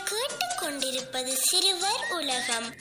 கேட்டுக்கொண்டிருப்பது சிறுவர் உலகம்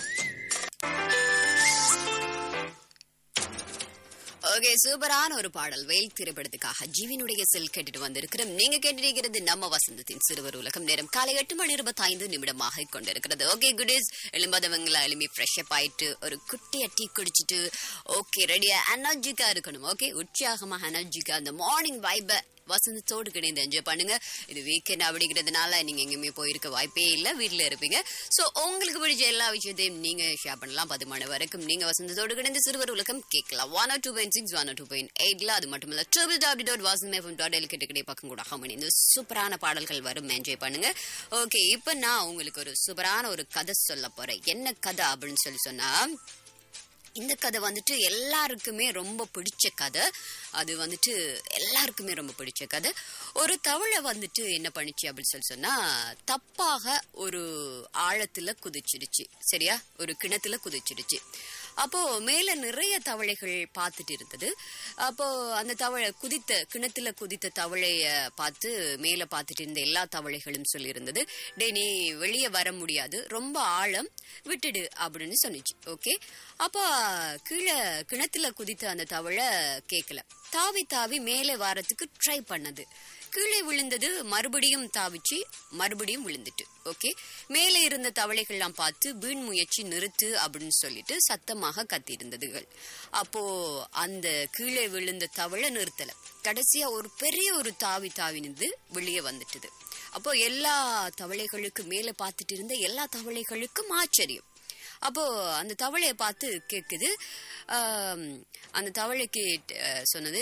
ஓகே சூப்பரான ஒரு பாடல் வெயில் திரைப்படத்துக்காக ஜீவினுடைய செல் கேட்டுட்டு வந்திருக்கிறோம் நீங்க கேட்டிருக்கிறது நம்ம வசந்தத்தின் சிறுவர் உலகம் நேரம் காலை எட்டு மணி இருபத்தி ஐந்து நிமிடமாக கொண்டிருக்கிறது ஓகே குட் இஸ் எழும்பாதவங்களா எழுப்பி ஃப்ரெஷ் அப் ஆயிட்டு ஒரு குட்டியா டீ குடிச்சிட்டு ஓகே ரெடியா எனர்ஜிக்கா இருக்கணும் ஓகே உற்சாகமா எனர்ஜிக்கா அந்த மார்னிங் வைப வசந்தத்தோடு கிடைந்து என்ஜாய் பண்ணுங்க இது வீக்கெண்ட் அப்படிங்கிறதுனால நீங்க எங்கேயுமே போயிருக்க வாய்ப்பே இல்லை வீட்டில் இருப்பீங்க ஸோ உங்களுக்கு பிடிச்ச எல்லா விஷயத்தையும் நீங்க ஷேர் பண்ணலாம் பத்து மணி வரைக்கும் நீங்க வசந்தத்தோடு கிடைந்து சிறுவர் உலகம் கேட்கலாம் one two point six one two point எயிட்ல அது மட்டும் இல்ல triple W dot Vasan FM dot L கிட்ட பக்கம் கூட ஹமணி இந்த சூப்பரான பாடல்கள் வரும் என்ஜாய் பண்ணுங்க ஓகே இப்போ நான் உங்களுக்கு ஒரு சூப்பரான ஒரு கதை சொல்ல போறேன் என்ன கதை அப்படின்னு சொல்லி சொன்னா இந்த கதை வந்துட்டு எல்லாருக்குமே ரொம்ப பிடிச்ச கதை அது வந்துட்டு எல்லாருக்குமே ரொம்ப பிடிச்ச கதை ஒரு தவளை வந்துட்டு என்ன பண்ணுச்சு அப்படின்னு சொல்லி சொன்னா தப்பாக ஒரு ஆழத்துல குதிச்சிடுச்சு சரியா ஒரு கிணத்துல குதிச்சிடுச்சு அப்போ மேல நிறைய தவளைகள் பார்த்துட்டு இருந்தது அப்போ அந்த தவளை குதித்த கிணத்துல குதித்த தவளைய பார்த்து மேல பார்த்துட்டு இருந்த எல்லா தவளைகளும் சொல்லியிருந்தது டே நீ வெளியே வர முடியாது ரொம்ப ஆழம் விட்டுடு அப்படின்னு சொன்னிச்சு ஓகே அப்போ கீழே கிணத்துல குதித்த அந்த தவளை கேட்கல தாவி தாவி மேலே வாரத்துக்கு ட்ரை பண்ணது கீழே விழுந்தது மறுபடியும் தாவிச்சு மறுபடியும் விழுந்துட்டு ஓகே மேலே இருந்த தவளைகள்லாம் பார்த்து வீண் முயற்சி நிறுத்து அப்படின்னு சொல்லிட்டு சத்தமாக கத்தியிருந்ததுகள் அப்போ அந்த கீழே விழுந்த தவளை நிறுத்தல கடைசியா ஒரு பெரிய ஒரு தாவி தாவி நின்று வெளியே வந்துட்டுது அப்போ எல்லா தவளைகளுக்கு மேலே பார்த்துட்டு இருந்த எல்லா தவளைகளுக்கும் ஆச்சரியம் அப்போ அந்த தவளையை பார்த்து கேக்குது ஆம், அந்த தவளைக்கு அஹ், சொன்னது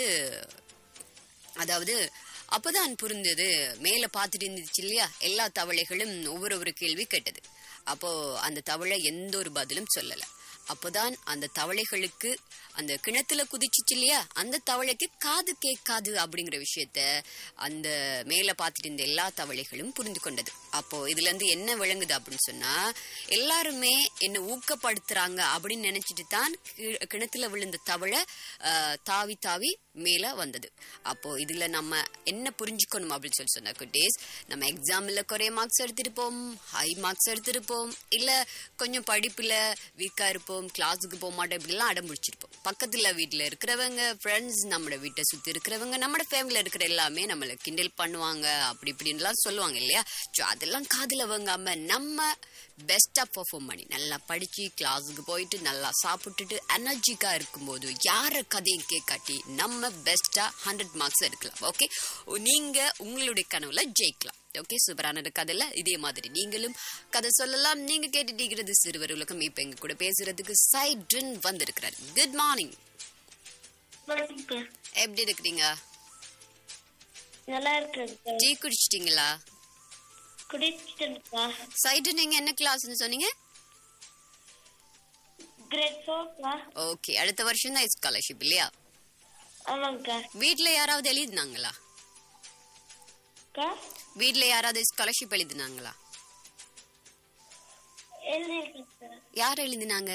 அதாவது அப்பதான் புரிந்தது மேல பார்த்துட்டு இருந்துச்சு இல்லையா எல்லா தவளைகளும் ஒவ்வொரு ஒரு கேள்வி கேட்டது அப்போ அந்த தவளை எந்த ஒரு பதிலும் சொல்லல அப்போதான் அந்த தவளைகளுக்கு அந்த கிணத்துல குதிச்சுச்சு இல்லையா அந்த தவளைக்கு காது கேட்காது அப்படிங்கிற விஷயத்த அந்த மேல பார்த்துட்டு இருந்த எல்லா தவளைகளும் புரிந்து கொண்டது அப்போ இதுல இருந்து என்ன விளங்குது அப்படின்னு சொன்னா எல்லாருமே என்ன ஊக்கப்படுத்துறாங்க அப்படின்னு நினைச்சிட்டு தான் கி- கிணத்துல விழுந்த தவளை ஆஹ், தாவி தாவி மேல வந்தது அப்போ இதுல நம்ம என்ன புரிஞ்சுக்கணும் அப்படின்னு சொல்லி சொன்னா குட்டீஸ் நம்ம எக்ஸாம்ல குறைய மார்க்ஸ் எடுத்திருப்போம் ஹை மார்க்ஸ் எடுத்திருப்போம் இல்ல கொஞ்சம் படிப்புல வீக்கா இருப்போம் கிளாஸுக்கு போக மாட்டோம் இப்படிலாம் அடம் பிடிச்சிருப்போம் பக்கத்துல வீட்டுல இருக்கிறவங்க ஃப்ரெண்ட்ஸ் நம்மளோட வீட்டை சுத்தி இருக்கிறவங்க நம்மளோட ஃபேமிலில இருக்கிற எல்லாமே நம்மள கிண்டல் பண்ணுவாங்க அப்படி இப்படின்லாம் சொல்லுவாங்க இல்லையா ஸோ அதெல்லாம் காதுல வாங்காம நம்ம பெஸ்டா பெர்ஃபார்ம் பண்ணி நல்லா படிச்சு கிளாஸுக்கு போயிட்டு நல்லா சாப்பிட்டுட்டு எனர்ஜிக்கா இருக்கும்போது யார கதையும் கேட்காட்டி நம்ம பெஸ்டா ஹண்ட்ரட் மார்க்ஸ் எடுக்கலாம் ஓகே நீங்க உங்களுடைய கனவுல ஜெயிக்கலாம் ஓகே சூப்பரான ஒரு கதையில இதே மாதிரி நீங்களும் கதை சொல்லலாம் நீங்க கேட்டுட்டீங்கிறது சிறுவர் உலகம் இப்ப எங்க கூட பேசுறதுக்கு சைட்ரன் வந்திருக்கிறார் குட் மார்னிங் எப்படி இருக்கிறீங்க நல்லா இருக்குங்கக்கா டீ குடிச்சிட்டீங்களா குடிச்சிட்டேன்க்கா சைட்ரன் நீங்க என்ன கிளாஸ்னு சொன்னீங்க கிரேட் ஃபோர்க்கா ஓகே அடுத்த வருஷம் தான் ஸ்காலர்ஷிப் இல்லையா ஆமாங்கக்கா வீட்ல யாராவது எழுதினாங்களா அக்கா வீட்ல யாராவது ஸ்காலர்ஷிப் எழுதினாங்களா எழுதிருக்கேன் யார் எழுதினாங்க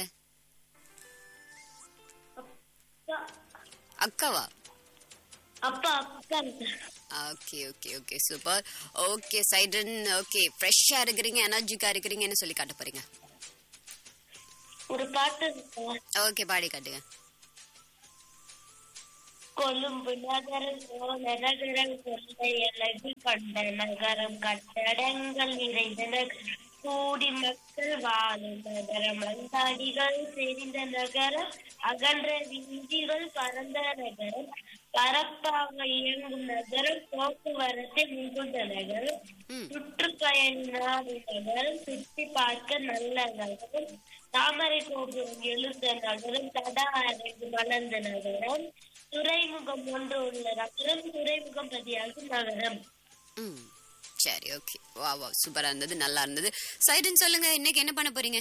அப்பா அக்காவா அப்பா அக்காங்கக்கா okay okay okay super okay சைடன் ஓகே ஃப்ரெஷ்ஷா இருக்கிறீங்க எனர்ஜிக்கா இருக்கிறீங்கன்னு சொல்லி காட்ட போறீங்க ஒரு பாட்டு இருக்கா ஓகே பாடி காட்டுங்க கொழும்பு நகரம் நகரம் கொண்ட அழகு கொண்ட நகரம் கட்டடங்கள் நிறைந்த நகரம் கூடி மக்கள் வாழும் நகரம் அந்தாடிகள் தெரிந்த நகரம் அகன்ற வீதிகள் பரந்த நகரம் பரப்பாக இயங்கும் நகரம் போக்குவரத்து மிகுந்த நகரம் ம் சுற்றுப்பயண நகரம் சுற்றி பார்க்க நல்ல நகரம் தாமரை கோபுரம் எழுந்த நகரம் தடா அறைந்து மலர்ந்த நகரம் துறைமுகம் ஒன்று உள்ள நகரம் துறைமுகம் பதியாகும் நகரம் ம் சரி ஓகே வா வா சூப்பரா இருந்தது நல்லா இருந்தது சைடன் சொல்லுங்க இன்னைக்கு என்ன பண்ண போறீங்க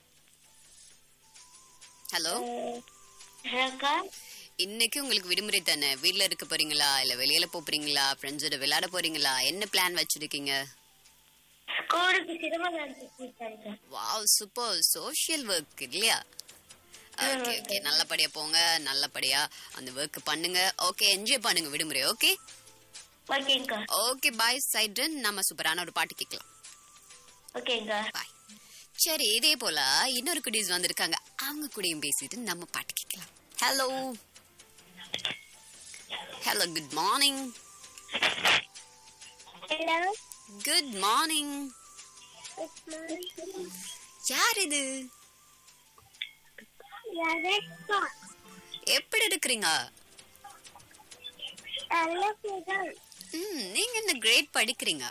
ஹலோ அக்கா இன்னைக்கு உங்களுக்கு விடுமுறை தானே வீட்ல இருக்க போறீங்களா இல்ல வெளியில போப் போறீங்களா ஃப்ரெண்ட்ஸோட விளையாட போறீங்களா என்ன பிளான் வச்சிருக்கீங்க ஸ்கூலுக்கு சினிமா டான்ஸ் கூப்பிட்டாங்க வாவ் சூப்பர் சோஷியல் ஒர்க் இல்லையா ஓகே ஓகே நல்லபடியா போங்க நல்லபடியா அந்த ஒர்க் பண்ணுங்க ஓகே என்ஜாய் பண்ணுங்க விடுமுறை ஓகே ஓகேங்கக்கா ஓகே பாய் சைட்ரன் நம்ம சூப்பரான ஒரு பாட்டு கேட்கலாம் ஓகேங்க பாய் சரி இதே போல இன்னொரு குடீஸ் வந்திருக்காங்க அவங்க கூடயும் பேசிட்டு நம்ம பாட்டு கேட்கலாம் hello hello good morning hello good morning யார் இது எப்படி இருக்கிறீங்க நல்ல புதன் ம் நீங்க என்ன கிரேட் படிக்கிறீங்க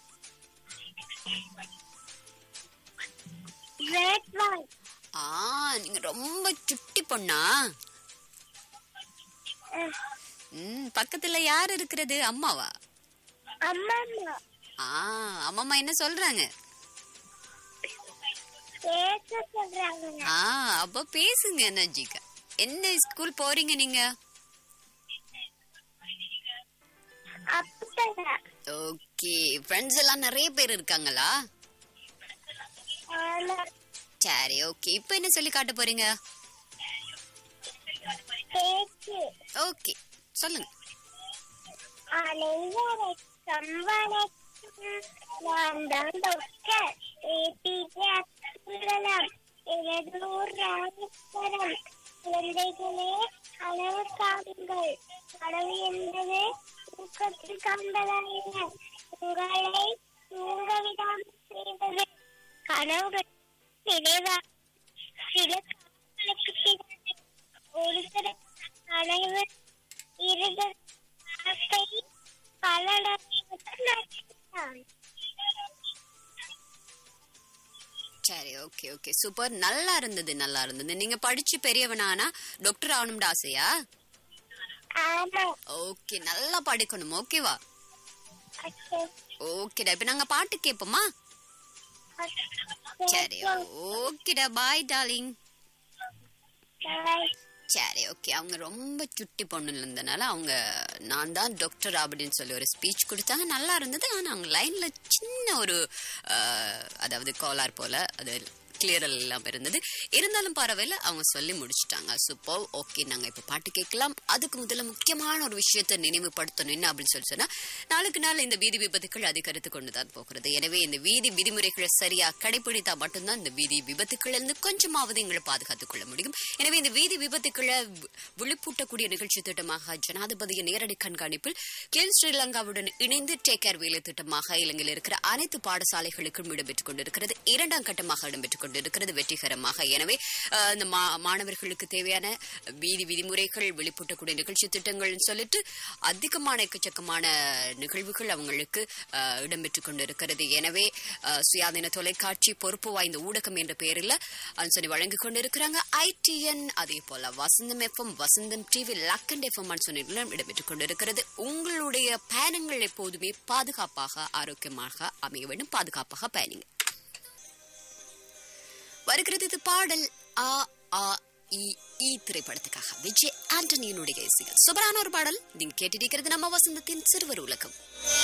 கிரேட் ஒன் ஆ நீங்க ரொம்ப சுட்டி பொண்ணா ம் பக்கத்துல யார் இருக்கிறது அம்மாவா அம்மா அம்மா ஆ அம்மம்மா என்ன சொல்றாங்க பேச சொல்றாங்க ஆ அப்ப பேசுங்க என்னஜிக்கா என்ன ஸ்கூல் போறீங்க நீங்க அப்பதான் ஓகே ஃப்ரெண்ட்ஸ் எல்லாம் நிறைய பேர் இருக்காங்களா ஆனா சரி ஓகே இப்போ என்ன சொல்லி காட்ட போறீங்க பேச்சு ஓகே சொல்லுங்க அனைவருக்கும் வணக்கம் நான் தான் டாக்டர் ஏபிஜே அப்துல் கலாம் எனது ஊர் ராமேஸ்வரம் குழந்தைகளே அளவு காணுங்கள் அளவு என்பது தூக்கத்தில் காண்பதல்ல உங்களை தூங்க விடாமல் செய்வது கனவுகள் நினைவா சில காலங்களுக்கு பிறகு ஒரு சில கனவு இருந்த ஆசை பலனடைவதுதான் சரி ஓகே ஓகே சூப்பர் நல்லா இருந்தது நல்லா இருந்தது நீங்க படிச்சு பெரியவனானா டாக்டர் ஆகணும்னு ஆசையா ஆமா ஓகே நல்லா படிக்கணும் ஓகேவா அச்சோ, ஓகேடா இப்ப நாங்க பாட்டு கேட்போமா சரி அச்சோ, ஓகேடா பாய் டார்லிங் bye. சரி ஓகே அவங்க ரொம்ப சுட்டி பொண்ணுல இருந்தனால அவங்க நான் தான் டாக்டர் அப்படின்னு சொல்லி ஒரு ஸ்பீச் கொடுத்தாங்க நல்லா இருந்தது ஆனா அவங்க லைன்ல சின்ன ஒரு அஹ், அதாவது கோளார் போல அது கிளியரல் இல்லாம இருந்தது இருந்தாலும் பரவாயில்ல அவங்க சொல்லி முடிச்சிட்டாங்க சூப்பர் ஓகே நாங்க இப்ப பாட்டு கேட்கலாம் அதுக்கு முதல்ல முக்கியமான ஒரு விஷயத்தை நினைவுபடுத்தணும் என்ன அப்படின்னு சொல்லி சொன்னா நாளுக்கு நாள் இந்த வீதி விபத்துக்கள் அதிகரித்து கொண்டுதான் போகிறது எனவே இந்த வீதி விதிமுறைகளை சரியா கடைபிடித்தா மட்டும்தான் இந்த வீதி விபத்துக்கள் இருந்து கொஞ்சமாவது எங்களை பாதுகாத்துக் கொள்ள முடியும் எனவே இந்த வீதி விபத்துக்களை வி- விழிப்பூட்டக்கூடிய நிகழ்ச்சி திட்டமாக ஜனாதிபதியின் நேரடி கண்காணிப்பில் கிளீன் ஸ்ரீலங்காவுடன் இணைந்து டேக் கேர் வேலை திட்டமாக இலங்கையில் இருக்கிற அனைத்து பாடசாலைகளுக்கும் இடம்பெற்றுக் கொண்டிருக்கிறது இரண்டாம் கட்டமாக இடம்பெற்றுக் கொண்டிருக்கிறது வெற்றிகரமாக எனவே அஹ், இந்த மா- மாணவர்களுக்கு தேவையான வீதி விதிமுறைகள் விழிப்பூட்டக்கூடிய நிகழ்ச்சி திட்டங்கள்னு சொல்லிட்டு அதிகமான எக்கச்சக்கமான நிகழ்வுகள் அவங்களுக்கு அஹ், இடம்பெற்றுக் கொண்டிருக்கிறது எனவே அஹ், சுயாதீன தொலைக்காட்சி பொறுப்பு வாய்ந்த ஊடகம் என்ற பெயரில் அனுசரி வழங்கிக் கொண்டிருக்கிறாங்க ஐடிஎன் அதே போல வசந்தம் எஃப்எம் வசந்தம் டிவி லக்கண்ட் எஃப்எம் அனுசரிகளும் இடம்பெற்றுக் கொண்டிருக்கிறது உங்களுடைய பயணங்கள் எப்போதுமே பாதுகாப்பாக ஆரோக்கியமாக அமைய வேண்டும் பாதுகாப்பாக பயணிங்க வருகிறது இது பாடல் ஆ ஆ இ ஈ திரைப்படத்துக்காக விஜய் ஆண்டனியினுடைய இசைகள் சூப்பரான ஒரு பாடல் நீங்க கேட்டிருக்கிறது நம்ம வசந்தத்தின் சிறுவர் உலகம்